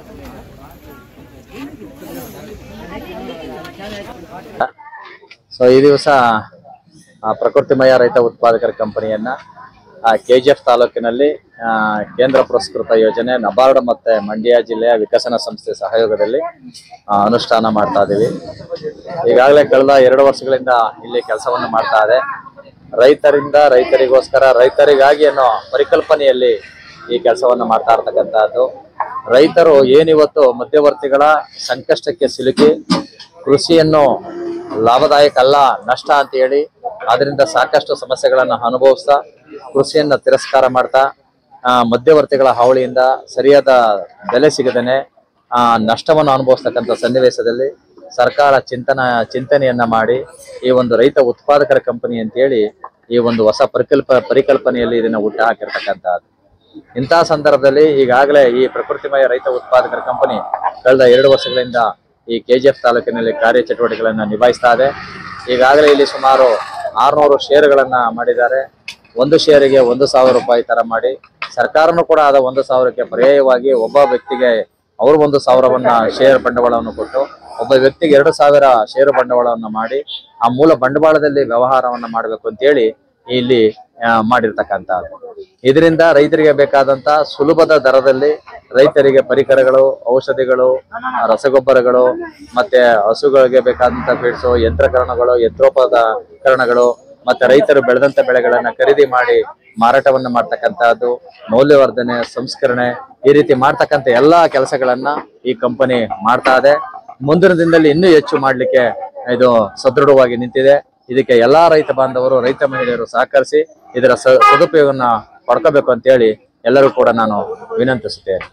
So ಈ ದಿವಸ ಆ, ಪ್ರಕೃತಿಮಯ ರೈತ ಉತ್ಪಾದಕರ ಕಂಪನಿಯನ್ನ ಕೆ ಜಿ ಎಫ್ ತಾಲೂಕಿನಲ್ಲಿ ಆ, ಕೇಂದ್ರ ಪುರಸ್ಕೃತ ಯೋಜನೆ ನಬಾರ್ಡ್ ಮತ್ತೆ ಮಂಡ್ಯ ಜಿಲ್ಲೆಯ ವಿಕಸನ ಸಂಸ್ಥೆ ಸಹಯೋಗದಲ್ಲಿ ಆ, ಅನುಷ್ಠಾನ ಮಾಡ್ತಾ ಇದೀವಿ ಈಗಾಗಲೇ ಕಳೆದ ಎರಡು ವರ್ಷಗಳಿಂದ ಇಲ್ಲಿ ಕೆಲಸವನ್ನು ಮಾಡ್ತಾ ಇದೆ ರೈತರಿಂದ ರೈತರಿಗೋಸ್ಕರ ರೈತರಿಗಾಗಿ ಅನ್ನೋ ಪರಿಕಲ್ಪನೆಯಲ್ಲಿ ಈ ಕೆಲಸವನ್ನು ಮಾಡ್ತಾ ಇರ್ತಕ್ಕಂಥದ್ದು ರೈತರು ಏನಿವತ್ತು ಮಧ್ಯವರ್ತಿಗಳ ಸಂಕಷ್ಟಕ್ಕೆ ಸಿಲುಕಿ ಕೃಷಿಯನ್ನು ಲಾಭದಾಯಕ ಅಲ್ಲ ನಷ್ಟ ಅಂತ ಹೇಳಿ ಅದರಿಂದ ಸಾಕಷ್ಟು ಸಮಸ್ಯೆಗಳನ್ನು ಅನುಭವಿಸ್ತಾ ಕೃಷಿಯನ್ನ ತಿರಸ್ಕಾರ ಮಾಡ್ತಾ ಆ, ಮಧ್ಯವರ್ತಿಗಳ ಹಾವಳಿಯಿಂದ ಸರಿಯಾದ ಬೆಲೆ ಸಿಗದೇನೆ ಆ, ನಷ್ಟವನ್ನು ಅನುಭವಿಸ್ತಕ್ಕಂಥ ಸನ್ನಿವೇಶದಲ್ಲಿ ಸರ್ಕಾರ ಚಿಂತನ ಚಿಂತನೆಯನ್ನ ಮಾಡಿ ಈ ಒಂದು ರೈತ ಉತ್ಪಾದಕರ ಕಂಪನಿ ಅಂತೇಳಿ ಈ ಒಂದು ಹೊಸ ಪರಿಕಲ್ಪ ಪರಿಕಲ್ಪನೆಯಲ್ಲಿ ಇದನ್ನ ಹುಟ್ಟು ಹಾಕಿರ್ತಕ್ಕಂಥದ್ದು ಇಂತಹ ಸಂದರ್ಭದಲ್ಲಿ ಈಗಾಗಲೇ ಈ ಪ್ರಕೃತಿಮಯ ರೈತ ಉತ್ಪಾದಕರ ಕಂಪನಿ ಕಳೆದ ಎರಡು ವರ್ಷಗಳಿಂದ ಈ ಕೆಜಿಎಫ್ ತಾಲೂಕಿನಲ್ಲಿ ಕಾರ್ಯಚಟುವಟಿಕೆಗಳನ್ನ ನಿಭಾಯಿಸ್ತಾ ಇದೆ ಈಗಾಗಲೇ ಇಲ್ಲಿ ಸುಮಾರು ಆರ್ನೂರು ಷೇರುಗಳನ್ನ ಮಾಡಿದ್ದಾರೆ ಒಂದು ಷೇರಿಗೆ ಒಂದು ಸಾವಿರ ರೂಪಾಯಿ ತರ ಮಾಡಿ ಸರ್ಕಾರನೂ ಕೂಡ ಆದ ಒಂದು ಸಾವಿರಕ್ಕೆ ಪರ್ಯಾಯವಾಗಿ ಒಬ್ಬ ವ್ಯಕ್ತಿಗೆ ಅವರು ಒಂದು ಸಾವಿರವನ್ನ ಶೇರ್ ಬಂಡವಾಳವನ್ನು ಕೊಟ್ಟು ಒಬ್ಬ ವ್ಯಕ್ತಿಗೆ ಎರಡು ಸಾವಿರ ಷೇರು ಬಂಡವಾಳವನ್ನು ಮಾಡಿ ಆ ಮೂಲ ಬಂಡವಾಳದಲ್ಲಿ ವ್ಯವಹಾರವನ್ನ ಮಾಡಬೇಕು ಅಂತೇಳಿ ಇಲ್ಲಿ ಆ, ಮಾಡಿರ್ತಕ್ಕಂಥದ್ದು ಇದರಿಂದ ರೈತರಿಗೆ ಬೇಕಾದಂತ ಸುಲಭದ ದರದಲ್ಲಿ ರೈತರಿಗೆ ಪರಿಕರಗಳು ಔಷಧಿಗಳು ರಸಗೊಬ್ಬರಗಳು ಮತ್ತೆ ಹಸುಗಳಿಗೆ ಬೇಕಾದಂತ ಫೀಡ್ಸು ಯಂತ್ರಕರಣಗಳು ಯಂತ್ರೋಪಕರಣಗಳು ಮತ್ತೆ ರೈತರು ಬೆಳೆದಂತ ಬೆಳೆಗಳನ್ನ ಖರೀದಿ ಮಾಡಿ ಮಾರಾಟವನ್ನ ಮಾಡ್ತಕ್ಕಂತಹದ್ದು ಮೌಲ್ಯವರ್ಧನೆ ಸಂಸ್ಕರಣೆ ಈ ರೀತಿ ಮಾಡ್ತಕ್ಕಂಥ ಎಲ್ಲಾ ಕೆಲಸಗಳನ್ನ ಈ ಕಂಪನಿ ಮಾಡ್ತಾ ಇದೆ ಮುಂದಿನ ದಿನದಲ್ಲಿ ಇನ್ನೂ ಹೆಚ್ಚು ಮಾಡ್ಲಿಕ್ಕೆ ಇದು ಸದೃಢವಾಗಿ ನಿಂತಿದೆ ಇದಕ್ಕೆ ಎಲ್ಲಾ ರೈತ ಬಾಂಧವರು ರೈತ ಮಹಿಳೆಯರು ಸಹಕರಿಸಿ ಇದರ ಸ- ಸದುಪಯೋಗವನ್ನ ಪಡ್ಕೋಬೇಕು ಅಂತ ಹೇಳಿ ಎಲ್ಲರೂ ಕೂಡ ನಾನು ವಿನಂತಿಸುತ್ತೇನೆ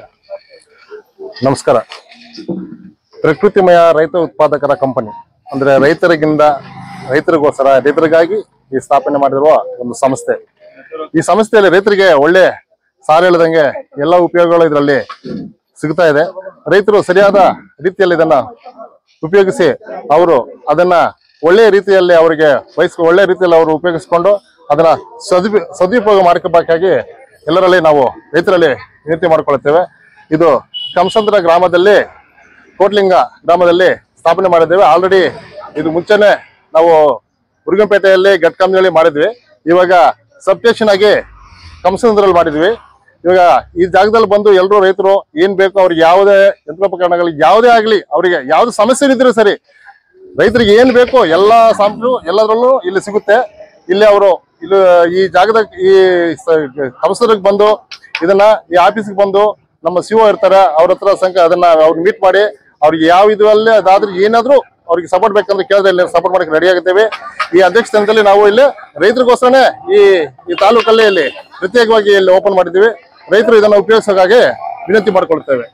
ನಮಸ್ಕಾರ ಪ್ರಕೃತಿಮಯ ರೈತ ಉತ್ಪಾದಕರ ಕಂಪನಿ ಅಂದ್ರೆ ರೈತರಿಗಿಂದ ರೈತರಿಗೋಸ್ಕರ ರೈತರಿಗಾಗಿ ಈ ಸ್ಥಾಪನೆ ಮಾಡಿರುವ ಒಂದು ಸಂಸ್ಥೆ ಈ ಸಂಸ್ಥೆಯಲ್ಲಿ ರೈತರಿಗೆ ಒಳ್ಳೆ ಸಾಲ ಹೇಳ್ದಂಗೆ ಎಲ್ಲ ಉಪಯೋಗಗಳು ಇದರಲ್ಲಿ ಸಿಗ್ತಾ ಇದೆ ರೈತರು ಸರಿಯಾದ ರೀತಿಯಲ್ಲಿ ಇದನ್ನ ಉಪಯೋಗಿಸಿ ಅವರು ಅದನ್ನ ಒಳ್ಳೆ ರೀತಿಯಲ್ಲಿ ಅವರಿಗೆ ವಹಿಸ್ಕೊ ಒಳ್ಳೆ ರೀತಿಯಲ್ಲಿ ಅವರು ಉಪಯೋಗಿಸಿಕೊಂಡು ಅದನ್ನ ಸದುಪಿ ಸದುಪಯೋಗ ಮಾಡ್ಕೋಬೇಕಾಗಿ ಎಲ್ಲರಲ್ಲಿ ನಾವು ರೈತರಲ್ಲಿ ವಿನಂತಿ ಮಾಡ್ಕೊಳ್ತೇವೆ ಇದು ಕಂಸಂದ್ರ ಗ್ರಾಮದಲ್ಲಿ ಕೋಟ್ಲಿಂಗ ಗ್ರಾಮದಲ್ಲಿ ಸ್ಥಾಪನೆ ಮಾಡಿದ್ದೇವೆ ಆಲ್ರೆಡಿ ಇದು ಮುಂಚೆನೆ ನಾವು ಮುರುಗಂಪೇಟೆಯಲ್ಲಿ ಘಟ್ಕಂನಲ್ಲಿ ಮಾಡಿದ್ವಿ ಇವಾಗ ಸಬ್ಸ್ಟೇಷನ್ ಆಗಿ ಕಂಸಂದ್ರಲ್ಲಿ ಮಾಡಿದ್ವಿ ಇವಾಗ ಈ ಜಾಗದಲ್ಲಿ ಬಂದು ಎಲ್ಲರೂ ರೈತರು ಏನ್ ಬೇಕು ಅವ್ರಿಗೆ ಯಾವುದೇ ಯಂತ್ರೋಪಕರಣಗಳು ಯಾವುದೇ ಆಗ್ಲಿ ಅವರಿಗೆ ಯಾವ್ದು ಸಮಸ್ಯೆ ಇದ್ರೂ ಸರಿ ರೈತರಿಗೆ ಏನ್ ಬೇಕು ಎಲ್ಲಾ ಸಾಮಗ್ರಿ ಎಲ್ಲದರಲ್ಲೂ ಇಲ್ಲಿ ಸಿಗುತ್ತೆ ಇಲ್ಲಿ ಅವರು ಇಲ್ಲಿ ಈ ಜಾಗದ ಈ ಸಂಸ್ಥೆಗೆ ಬಂದು ಇದನ್ನ ಈ ಆಫೀಸ್ಗೆ ಬಂದು ನಮ್ಮ ಸಿಒ ಇರ್ತಾರೆ ಅವ್ರ ಹತ್ರ ಸಂಕ ಅದನ್ನ ಅವ್ರು ಮೀಟ್ ಮಾಡಿ ಅವ್ರಿಗೆ ಯಾವ ಇದರಲ್ಲಿ ಅದಾದ್ರೆ ಏನಾದ್ರೂ ಅವ್ರಿಗೆ ಸಪೋರ್ಟ್ ಬೇಕಂದ್ರೆ ಕೇಳಿದ್ರೆ ಇಲ್ಲಿ ಸಪೋರ್ಟ್ ಮಾಡಕ್ಕೆ ರೆಡಿ ಆಗಿದ್ದೇವೆ ಈ ಅಧ್ಯಕ್ಷ ಸ್ಥಾನದಲ್ಲಿ ನಾವು ಇಲ್ಲಿ ರೈತರಿಗೋಸ್ಕರನೇ ಈ ಈ ತಾಲೂಕಲ್ಲಿ ಇಲ್ಲಿ ಪ್ರತ್ಯೇಕವಾಗಿ ಇಲ್ಲಿ ಓಪನ್ ಮಾಡಿದ್ದೀವಿ ರೈತರು ಇದನ್ನ ಉಪಯೋಗಿಸೋಕಾಗಿ ವಿನಂತಿ ಮಾಡ್ಕೊಳ್ತೇವೆ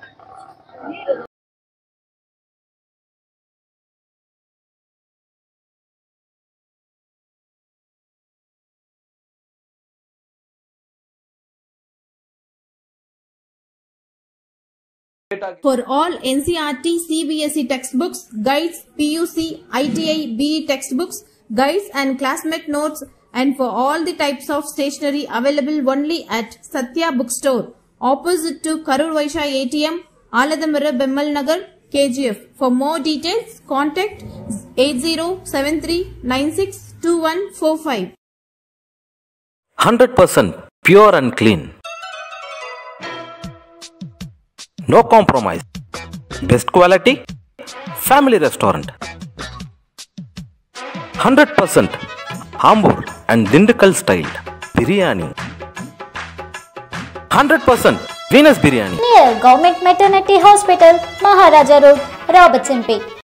For all NCRT CBSE textbooks, guides, PUC, ITI, BE textbooks, guides and classmate notes and for all the types of stationery available only at Satya Bookstore, opposite to Karur Vaishya ATM, Aladamara Bemmal Nagar, KGF. For more details, contact 8073962145. 100% pure and clean. No compromise. Best quality. Family restaurant. 100% Hamburg and Dindakal style. Biryani. 100% Venus biryani. near Government Maternity Hospital, Maharaja Road, Robertson Bay.